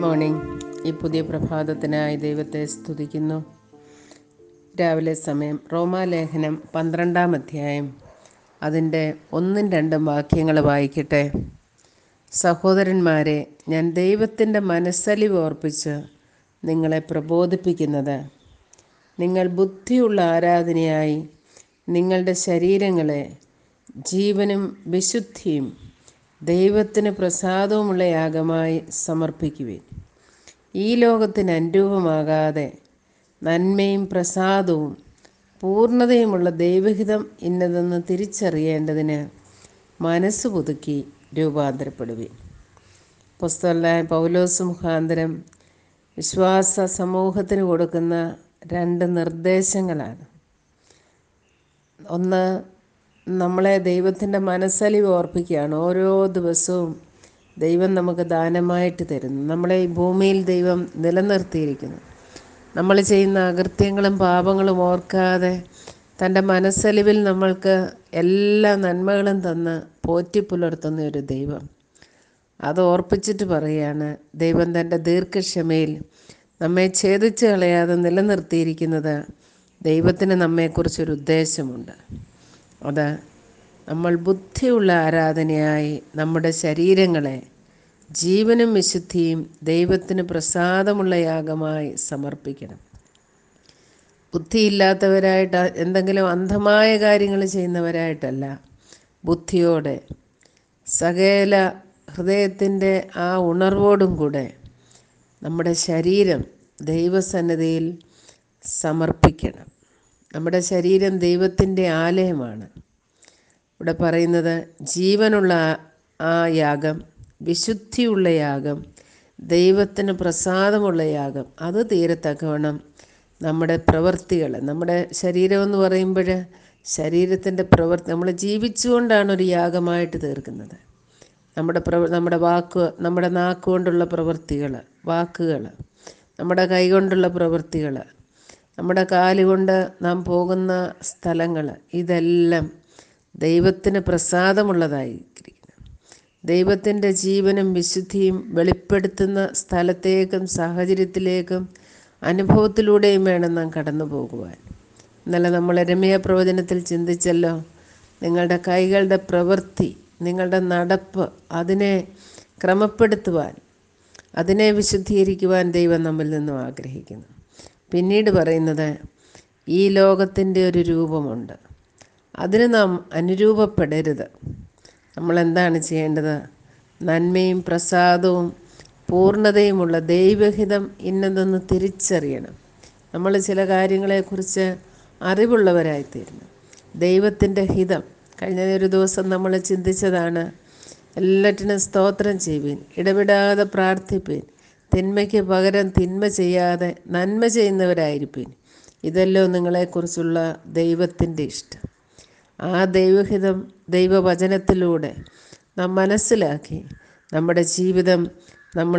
morning ഈ പുതിയ പ്രഭാതത്തിനായി ദൈവത്തെ സ്തുതിക്കുന്നു രാവിലെ സമയം റോമാലേഖനം പന്ത്രണ്ടാം അധ്യായം അതിൻ്റെ ഒന്നും രണ്ടും വാക്യങ്ങൾ വായിക്കട്ടെ സഹോദരന്മാരെ ഞാൻ ദൈവത്തിൻ്റെ മനസ്സലിവ് ഓർപ്പിച്ച് നിങ്ങളെ പ്രബോധിപ്പിക്കുന്നത് നിങ്ങൾ ബുദ്ധിയുള്ള ആരാധനയായി നിങ്ങളുടെ ശരീരങ്ങളെ ജീവനും വിശുദ്ധിയും ദൈവത്തിന് പ്രസാദവുമുള്ള യാഗമായി സമർപ്പിക്കുവിൻ ഈ ലോകത്തിന് അനുരൂപമാകാതെ നന്മയും പ്രസാദവും പൂർണ്ണതയുമുള്ള ദൈവഹിതം ഇന്നതെന്ന് തിരിച്ചറിയേണ്ടതിന് മനസ്സ് പുതുക്കി രൂപാന്തരപ്പെടുവിൻ പുസ്തകനായ പൗലോസ് മുഖാന്തരം വിശ്വാസ സമൂഹത്തിന് കൊടുക്കുന്ന രണ്ട് നിർദ്ദേശങ്ങളാണ് ഒന്ന് നമ്മളെ ദൈവത്തിൻ്റെ മനസ്സലിവ് ഓർപ്പിക്കുകയാണ് ഓരോ ദിവസവും ദൈവം നമുക്ക് ദാനമായിട്ട് തരുന്നു നമ്മളെ ഈ ഭൂമിയിൽ ദൈവം നിലനിർത്തിയിരിക്കുന്നു നമ്മൾ ചെയ്യുന്ന അകൃത്യങ്ങളും പാപങ്ങളും ഓർക്കാതെ തൻ്റെ മനസ്സലിവിൽ നമ്മൾക്ക് എല്ലാ നന്മകളും തന്ന് പോറ്റിപ്പുലർത്തുന്ന ഒരു ദൈവം അത് ഓർപ്പിച്ചിട്ട് പറയുകയാണ് ദൈവം തൻ്റെ ദീർഘക്ഷമയിൽ നമ്മെ ഛേദിച്ച് കളയാതെ നിലനിർത്തിയിരിക്കുന്നത് ദൈവത്തിന് നമ്മെക്കുറിച്ചൊരു ഉദ്ദേശമുണ്ട് അത് നമ്മൾ ബുദ്ധിയുള്ള ആരാധനയായി നമ്മുടെ ശരീരങ്ങളെ ജീവനും വിശുദ്ധിയും ദൈവത്തിന് പ്രസാദമുള്ള യാഗമായി സമർപ്പിക്കണം ബുദ്ധിയില്ലാത്തവരായിട്ട് എന്തെങ്കിലും അന്ധമായ കാര്യങ്ങൾ ചെയ്യുന്നവരായിട്ടല്ല ബുദ്ധിയോടെ സകല ഹൃദയത്തിൻ്റെ ആ ഉണർവോടും കൂടെ നമ്മുടെ ശരീരം ദൈവസന്നിധിയിൽ സമർപ്പിക്കണം നമ്മുടെ ശരീരം ദൈവത്തിൻ്റെ ആലയമാണ് ഇവിടെ പറയുന്നത് ജീവനുള്ള ആ യാഗം വിശുദ്ധിയുള്ള യാഗം ദൈവത്തിന് പ്രസാദമുള്ള യാഗം അത് തീരത്തക്കവണ്ണം നമ്മുടെ പ്രവൃത്തികൾ നമ്മുടെ ശരീരം എന്ന് പറയുമ്പോൾ ശരീരത്തിൻ്റെ പ്രവൃത്തി നമ്മൾ ജീവിച്ചുകൊണ്ടാണ് ഒരു യാഗമായിട്ട് തീർക്കുന്നത് നമ്മുടെ പ്രവ നമ്മുടെ വാക്ക് നമ്മുടെ നാക്ക് കൊണ്ടുള്ള പ്രവൃത്തികൾ വാക്കുകൾ നമ്മുടെ കൈകൊണ്ടുള്ള പ്രവൃത്തികൾ നമ്മുടെ കാലുകൊണ്ട് നാം പോകുന്ന സ്ഥലങ്ങൾ ഇതെല്ലാം ദൈവത്തിന് പ്രസാദമുള്ളതായിരിക്കണം ദൈവത്തിൻ്റെ ജീവനും വിശുദ്ധിയും വെളിപ്പെടുത്തുന്ന സ്ഥലത്തേക്കും സാഹചര്യത്തിലേക്കും അനുഭവത്തിലൂടെയും വേണം നാം കടന്നു പോകുവാൻ ഇന്നലെ നമ്മൾ രമ്യ പ്രവചനത്തിൽ ചിന്തിച്ചല്ലോ നിങ്ങളുടെ കൈകളുടെ പ്രവൃത്തി നിങ്ങളുടെ നടപ്പ് അതിനെ ക്രമപ്പെടുത്തുവാൻ അതിനെ വിശുദ്ധീകരിക്കുവാൻ ദൈവം നമ്മിൽ നിന്നും ആഗ്രഹിക്കുന്നു പിന്നീട് പറയുന്നത് ഈ ലോകത്തിൻ്റെ ഒരു രൂപമുണ്ട് അതിന് നാം അനുരൂപപ്പെടരുത് നമ്മൾ എന്താണ് ചെയ്യേണ്ടത് നന്മയും പ്രസാദവും പൂർണ്ണതയുമുള്ള ദൈവഹിതം ഇന്നതെന്ന് തിരിച്ചറിയണം നമ്മൾ ചില കാര്യങ്ങളെക്കുറിച്ച് അറിവുള്ളവരായിത്തീരണം ദൈവത്തിൻ്റെ ഹിതം കഴിഞ്ഞ ഒരു ദിവസം നമ്മൾ ചിന്തിച്ചതാണ് എല്ലാറ്റിനും സ്തോത്രം ചെയ്യുവീൻ ഇടപെടാതെ പ്രാർത്ഥിപ്പീൻ തിന്മയ്ക്ക് പകരം തിന്മ ചെയ്യാതെ നന്മ ചെയ്യുന്നവരായിരിക്കും ഇതല്ലോ നിങ്ങളെക്കുറിച്ചുള്ള ദൈവത്തിൻ്റെ ഇഷ്ടം ആ ദൈവഹിതം ദൈവവചനത്തിലൂടെ നാം മനസ്സിലാക്കി നമ്മുടെ ജീവിതം നമ്മൾ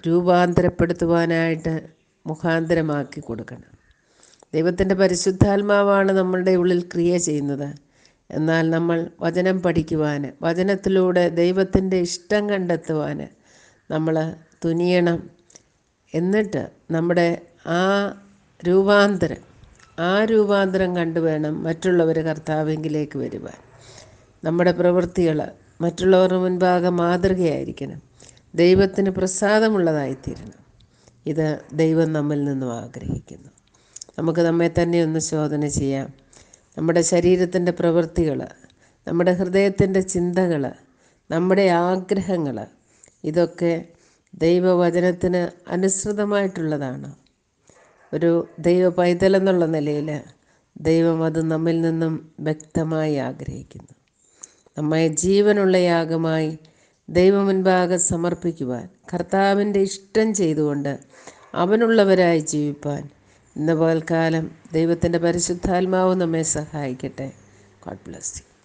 രൂപാന്തരപ്പെടുത്തുവാനായിട്ട് മുഖാന്തരമാക്കി കൊടുക്കണം ദൈവത്തിൻ്റെ പരിശുദ്ധാത്മാവാണ് നമ്മളുടെ ഉള്ളിൽ ക്രിയ ചെയ്യുന്നത് എന്നാൽ നമ്മൾ വചനം പഠിക്കുവാൻ വചനത്തിലൂടെ ദൈവത്തിൻ്റെ ഇഷ്ടം കണ്ടെത്തുവാൻ നമ്മൾ തുനിയണം എന്നിട്ട് നമ്മുടെ ആ രൂപാന്തരം ആ രൂപാന്തരം കണ്ടു വേണം മറ്റുള്ളവർ കർത്താവെങ്കിലേക്ക് വരുവാൻ നമ്മുടെ പ്രവൃത്തികൾ മറ്റുള്ളവരുടെ മുൻപാകെ മാതൃകയായിരിക്കണം ദൈവത്തിന് പ്രസാദമുള്ളതായിത്തീരണം ഇത് ദൈവം നമ്മിൽ നിന്നും ആഗ്രഹിക്കുന്നു നമുക്ക് നമ്മെ തന്നെ ഒന്ന് ശോധന ചെയ്യാം നമ്മുടെ ശരീരത്തിൻ്റെ പ്രവൃത്തികൾ നമ്മുടെ ഹൃദയത്തിൻ്റെ ചിന്തകൾ നമ്മുടെ ആഗ്രഹങ്ങൾ ഇതൊക്കെ ദൈവവചനത്തിന് അനുസൃതമായിട്ടുള്ളതാണ് ഒരു ദൈവ പൈതലെന്നുള്ള നിലയിൽ ദൈവം അത് നമ്മിൽ നിന്നും വ്യക്തമായി ആഗ്രഹിക്കുന്നു നമ്മെ ജീവനുള്ള യാഗമായി ദൈവം മുൻപാകെ സമർപ്പിക്കുവാൻ കർത്താവിൻ്റെ ഇഷ്ടം ചെയ്തുകൊണ്ട് അവനുള്ളവരായി ജീവിപ്പാൻ ഇന്ന് പകൽക്കാലം ദൈവത്തിൻ്റെ പരിശുദ്ധാത്മാവ് നമ്മെ സഹായിക്കട്ടെ ഗോഡ് ബ്ലസ് യു